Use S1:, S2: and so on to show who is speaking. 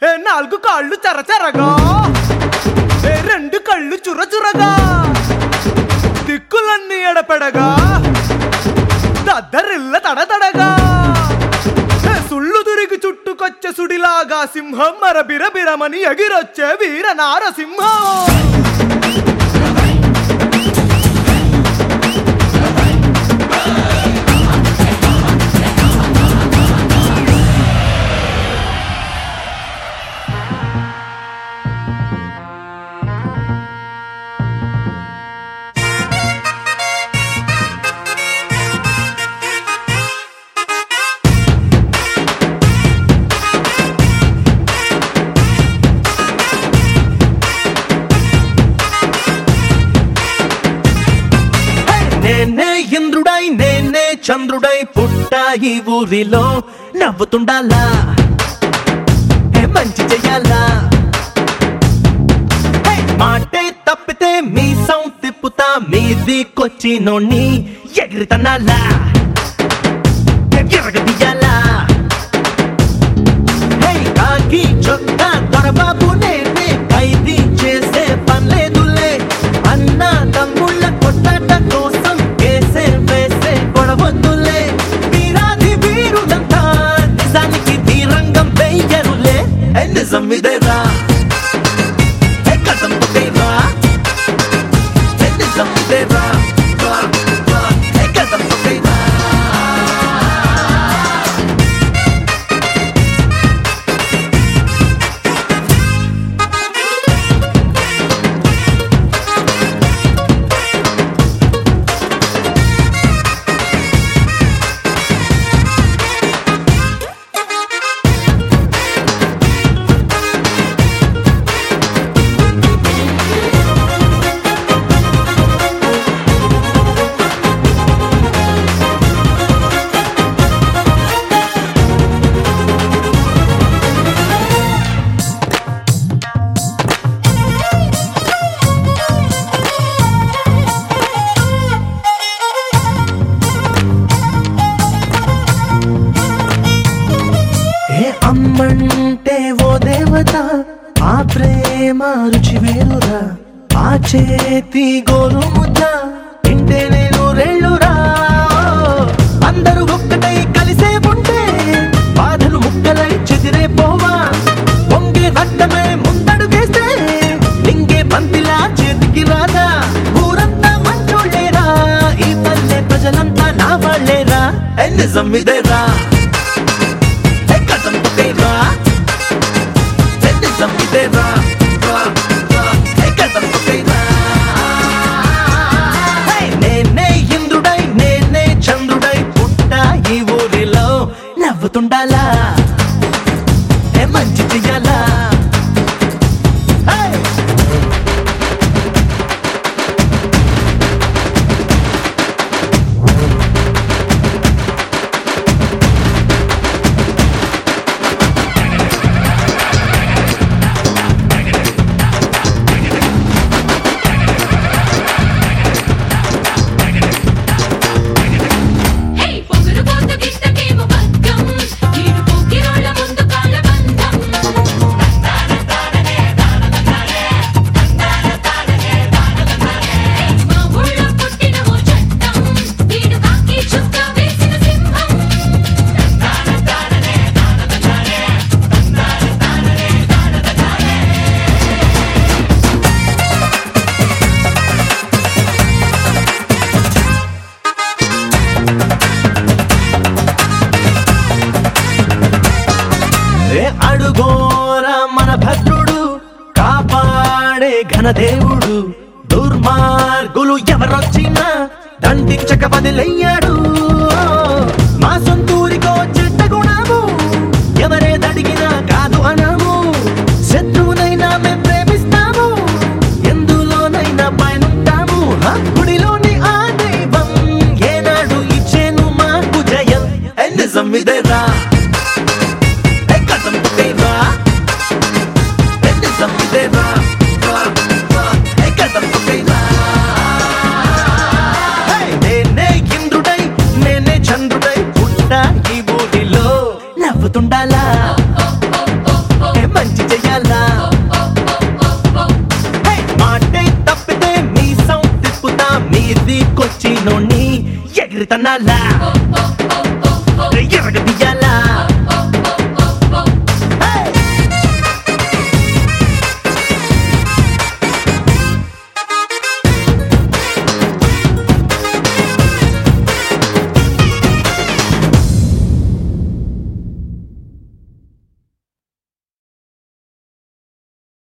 S1: ఏ నాలుగు కాళ్ళు చరచరగా ఏ రెండు కళ్ళు చురచురగా దిక్కులన్నీ ఎడపెడగా దద్దరిల్ల తడతడగా ఏ సుళ్ళు తిరిగి చుట్టుకొచ్చే సుడిలాగా సింహం మర బిరబిరమని ఎగిరొచ్చే వీర నారసింహం
S2: నేనే ఇంద్రుడై నేనే చంద్రుడై పుట్టా ఈ ఊరిలో నవ్వుతుండాలా ఏ మంచి చెయ్యాలా హే, మాటే తప్పితే మీ సౌండ్ తిప్పుతా మీదికొచ్చి నోణ్ణి ఎగిరితనాలా ఎరగదీయాలా హే, కాకి చొక్కా దొరబాబు నేనే ఖైదీ చేసే పనిలేదులే అన్న తమ్ముళ్ళ కొట్టాట కోసం కేసే వేసే గొడవద్దులే వీరాది వీరులంతా నిజానికి తీరంగం వెయ్యరులే ఏ నిజం ఇదేరా ఏ కథం పుట్టేరా ఏ నిజం ఇదేరా రా, రా, ఏ కథం పుట్టేరా ఏ అమ్మంటే ఓ దేవత ఆ ప్రేమ రుచి వేరురా ఆ చేతి గోరు ముద్ద తింటే నేను రెళ్ళురా అందరూ ఒక్కటై కలిసే ఉంటే బాధలు ముక్కలై చెదిరే పోవా పొంగే రక్తమే ముందడుగేస్తే నింగే బంతిలా చేతికి రాదా ఊరంతా మంచోళ్ళేరా ఈ పల్లె ప్రజలంతా నా వాళ్ళేరా ఏ నిజం ఇదేరా ఏ కథం పుట్టేరా ఏ నిజం ఇదేరా రా, రా, ఏ కథం పుట్టేరా హే, నేనే ఇంద్రుడై నేనే చంద్రుడై పుట్టా ఈ ఊరిలో నవ్వుతుండాలా ఏ మంచి చెయ్యాలా హే!
S3: హే పొగరు పోత గిట్టకేమో బద్దం ఈడు పోకిరోళ్ళ ముందు కాళ్ళ బంధం మా ఊళ్ళో పుట్టిన ఓ చట్టం ఈడు కాకి చుక్క వేసిన సింహం
S2: ఏ అడుగోరా మన భద్రుడు కాపాడే ఘనదేవుడు దుర్మార్గులు ఎవరొచ్చినా దండించక బదిలయ్యాడు మా సొంతూరికో చెడ్డ గుణము ఎవరేదడిగినా కాదు అనము శత్రువునైనా మేం ప్రేమిస్తాము ఎందులోనైనా పైనుంటాము ఆ గుడిలోని ఆ దైవం ఏనాడు ఇచ్చేను మాకు జయం ఏ నిజం ఇదేరా ఏ కథం పుట్టేరా ఏ నిజం ఇదేరా రా, రా, ఏ కథం పుట్టేరా హే, నేనే ఇంద్రుడై నేనే చంద్రుడై పుట్టా తీరుతన్నాలా
S3: ఓ ఓ